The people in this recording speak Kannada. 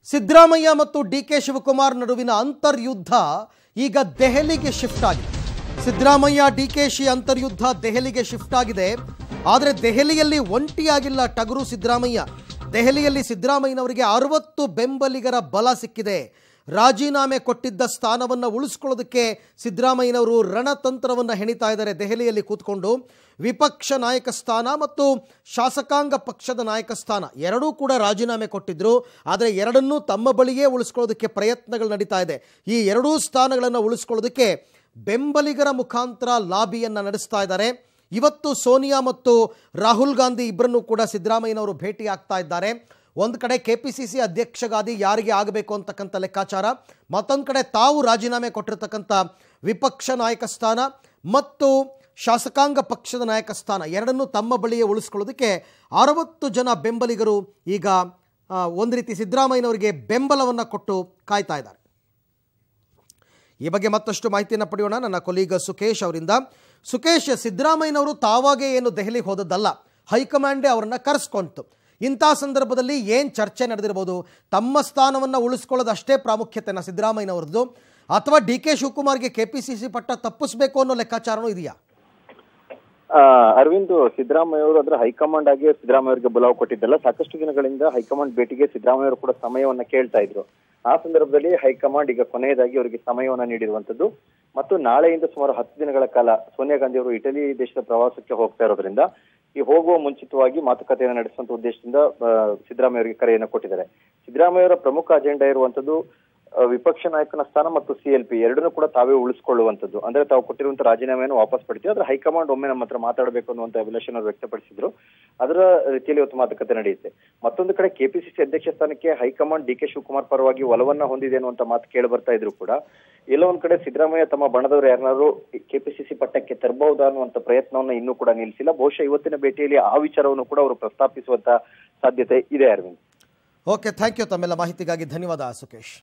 ಸಿದ್ದರಾಮಯ್ಯ ಮತ್ತು ಡಿ ಕೆ ಶಿವಕುಮಾರ್ ನಡುವಿನ ಅಂತರ್ಯುದ್ಧ ಈಗ ದೆಹಲಿಗೆ ಶಿಫ್ಟ್ ಆಗಿದೆ ಸಿದ್ದರಾಮಯ್ಯ ಡಿ ಕೆ ಶಿ ಅಂತರ್ಯುದ್ಧ ದೆಹಲಿಗೆ ಶಿಫ್ಟ್ ಆಗಿದೆ ಆದರೆ ದೆಹಲಿಯಲ್ಲಿ ಒಂಟಿಯಾಗಿಲ್ಲ ಟಗರು ಸಿದ್ದರಾಮಯ್ಯ ದೆಹಲಿಯಲ್ಲಿ ಸಿದ್ದರಾಮಯ್ಯನವರಿಗೆ ಅರವತ್ತು ಬೆಂಬಲಿಗರ ಬಲ ಸಿಕ್ಕಿದೆ ರಾಜೀನಾಮೆ ಕೊಟ್ಟಿದ್ದ ಸ್ಥಾನವನ್ನು ಉಳಿಸ್ಕೊಳ್ಳೋದಕ್ಕೆ ಸಿದ್ದರಾಮಯ್ಯನವರು ರಣತಂತ್ರವನ್ನು ಹೆಣಿತಾ ಇದ್ದಾರೆ ದೆಹಲಿಯಲ್ಲಿ ಕೂತ್ಕೊಂಡು ವಿಪಕ್ಷ ನಾಯಕ ಸ್ಥಾನ ಮತ್ತು ಶಾಸಕಾಂಗ ಪಕ್ಷದ ನಾಯಕ ಸ್ಥಾನ ಎರಡೂ ಕೂಡ ರಾಜೀನಾಮೆ ಕೊಟ್ಟಿದ್ರು ಆದರೆ ಎರಡನ್ನೂ ತಮ್ಮ ಬಳಿಯೇ ಉಳಿಸ್ಕೊಳ್ಳೋದಕ್ಕೆ ಪ್ರಯತ್ನಗಳು ನಡೀತಾ ಇದೆ ಈ ಎರಡೂ ಸ್ಥಾನಗಳನ್ನು ಉಳಿಸ್ಕೊಳ್ಳೋದಕ್ಕೆ ಬೆಂಬಲಿಗರ ಮುಖಾಂತರ ಲಾಬಿಯನ್ನು ನಡೆಸ್ತಾ ಇದ್ದಾರೆ ಇವತ್ತು ಸೋನಿಯಾ ಮತ್ತು ರಾಹುಲ್ ಗಾಂಧಿ ಇಬ್ಬರನ್ನೂ ಕೂಡ ಸಿದ್ದರಾಮಯ್ಯನವರು ಭೇಟಿ ಆಗ್ತಾ ಇದ್ದಾರೆ ಒಂದು ಕಡೆ ಕೆ ಪಿ ಸಿ ಸಿ ಅಧ್ಯಕ್ಷಗಾದಿ ಯಾರಿಗೆ ಆಗಬೇಕು ಅಂತಕ್ಕಂಥ ಲೆಕ್ಕಾಚಾರ ಮತ್ತೊಂದು ಕಡೆ ತಾವು ರಾಜೀನಾಮೆ ಕೊಟ್ಟಿರ್ತಕ್ಕಂಥ ವಿಪಕ್ಷ ನಾಯಕ ಸ್ಥಾನ ಮತ್ತು ಶಾಸಕಾಂಗ ಪಕ್ಷದ ನಾಯಕ ಸ್ಥಾನ ಎರಡನ್ನೂ ತಮ್ಮ ಬಳಿಯೇ ಉಳಿಸ್ಕೊಳ್ಳೋದಕ್ಕೆ ಅರವತ್ತು ಜನ ಬೆಂಬಲಿಗರು ಈಗ ಆ, ಒಂದು ರೀತಿ ಸಿದ್ದರಾಮಯ್ಯನವರಿಗೆ ಬೆಂಬಲವನ್ನು ಕೊಟ್ಟು ಕಾಯ್ತಾ ಇದ್ದಾರೆ ಈ ಬಗ್ಗೆ ಮತ್ತಷ್ಟು ಮಾಹಿತಿಯನ್ನು ಪಡೆಯೋಣ ನನ್ನ ಕೊಲೀಗ ಸುಖೇಶ್ ಅವರಿಂದ ಸುಖೇಶ್ ಸಿದ್ದರಾಮಯ್ಯನವರು ತಾವಾಗೇ ಏನು ದೆಹಲಿಗೆ ಹೋದದ್ದಲ್ಲ ಹೈಕಮಾಂಡೇ ಅವರನ್ನು ಕರೆಸ್ಕೊಂತು ಇಂಥ ಸಂದರ್ಭದಲ್ಲಿ ಏನು ಚರ್ಚೆ ನಡೆದಿರ್ಬೋದು ತಮ್ಮ ಸ್ಥಾನವನ್ನು ಉಳಿಸ್ಕೊಳ್ಳೋದು ಅಷ್ಟೇ ಪ್ರಾಮುಖ್ಯತೆನ ಸಿದ್ದರಾಮಯ್ಯನವ್ರದ್ದು ಅಥವಾ ಡಿ ಕೆ ಶಿವಕುಮಾರ್ಗೆ ಕೆ ಪಿ ಸಿ ಸಿ ಪಟ್ಟ ತಪ್ಪಿಸ್ಬೇಕು ಅನ್ನೋ ಲೆಕ್ಕಾಚಾರನೂ ಇದೆಯಾ ಆ, ಅರವಿಂದ್ ಸಿದ್ದರಾಮಯ್ಯ ಅವರು ಅದ್ರ ಹೈಕಮಾಂಡ್ ಆಗಿ ಸಿದ್ದರಾಮಯ್ಯ ಅವರಿಗೆ ಬುಲಾವ್ ಕೊಟ್ಟಿದ್ದಲ್ಲ ಸಾಕಷ್ಟು ದಿನಗಳಿಂದ ಹೈಕಮಾಂಡ್ ಭೇಟಿಗೆ ಸಿದ್ದರಾಮಯ್ಯ ಅವರು ಕೂಡ ಸಮಯವನ್ನ ಕೇಳ್ತಾ ಇದ್ರು ಆ ಸಂದರ್ಭದಲ್ಲಿ ಹೈಕಮಾಂಡ್ ಈಗ ಕೊನೆಯದಾಗಿ ಅವರಿಗೆ ಸಮಯವನ್ನ ನೀಡಿರುವಂತದ್ದು ಮತ್ತು ನಾಳೆಯಿಂದ ಸುಮಾರು ಹತ್ತು ದಿನಗಳ ಕಾಲ ಸೋನಿಯಾ ಗಾಂಧಿ ಅವರು ಇಟಲಿ ದೇಶದ ಪ್ರವಾಸಕ್ಕೆ ಹೋಗ್ತಾ ಇರೋದ್ರಿಂದ ಈ ಹೋಗುವ ಮುಂಚಿತವಾಗಿ ಮಾತುಕತೆಯನ್ನು ನಡೆಸುವಂತ ಉದ್ದೇಶದಿಂದ ಆ, ಸಿದ್ದರಾಮಯ್ಯ ಅವರಿಗೆ ಕರೆಯನ್ನು ಕೊಟ್ಟಿದ್ದಾರೆ ಸಿದ್ದರಾಮಯ್ಯ ಅವರ ಪ್ರಮುಖ ಅಜೆಂಡಾ ಇರುವಂತದ್ದು ಆ, ವಿಪಕ್ಷ ನಾಯಕನ ಸ್ಥಾನ ಮತ್ತು ಸಿಎಲ್ಪಿ ಎರಡನ್ನೂ ಕೂಡ ತಾವೇ ಉಳಿಸ್ಕೊಳ್ಳುವಂತದ್ದು ಅಂದ್ರೆ ತಾವು ಕೊಟ್ಟಿರುವಂತ ರಾಜೀನಾಮೆಯನ್ನು ವಾಪಸ್ ಪಡಿತೀವಿ ಆದ್ರೆ ಹೈಕಮಾಂಡ್ ಒಮ್ಮೆ ನಮ್ಮ ಹತ್ರ ಮಾತಾಡಬೇಕು ಅನ್ನುವಂತ ಅಭಿಲಾಷೆಯನ್ನು ಅವ್ರು ವ್ಯಕ್ತಪಡಿಸಿದ್ರು ಅದರ ರೀತಿಯಲ್ಲಿ ಇವತ್ತು ಮಾತುಕತೆ ನಡೆಯುತ್ತೆ ಮತ್ತೊಂದು ಕಡೆ ಕೆಪಿಸಿಸಿ ಅಧ್ಯಕ್ಷ ಸ್ಥಾನಕ್ಕೆ ಹೈಕಮಾಂಡ್ ಡಿ ಕೆ ಶಿವಕುಮಾರ್ ಪರವಾಗಿ ಒಲವನ್ನ ಹೊಂದಿದೆ ಅನ್ನುವಂತ ಮಾತು ಕೇಳಿ ಬರ್ತಾ ಇದ್ರು ಕೂಡ ಎಲ್ಲೋ ಒಂದ್ ಕಡೆ ಸಿದ್ದರಾಮಯ್ಯ ತಮ್ಮ ಬಣದವರು ಯಾರನ್ನಾದ್ರು ಕೆಪಿಸಿಸಿ ಪಟ್ಟಕ್ಕೆ ತರಬಹುದಾ ಅನ್ನುವಂತ ಪ್ರಯತ್ನವನ್ನ ಇನ್ನೂ ಕೂಡ ನಿಲ್ಲಿಸಿಲ್ಲ ಬಹುಶಃ ಇವತ್ತಿನ ಭೇಟಿಯಲ್ಲಿ ಆ ವಿಚಾರವನ್ನು ಕೂಡ ಅವರು ಪ್ರಸ್ತಾಪಿಸುವಂತ ಸಾಧ್ಯತೆ ಇದೆ ಅರವಿಂದ್ ಓಕೆ ಥ್ಯಾಂಕ್ ಯು ತಮ್ಮೆಲ್ಲ ಮಾಹಿತಿಗಾಗಿ ಧನ್ಯವಾದ ಸುಖೇಶ್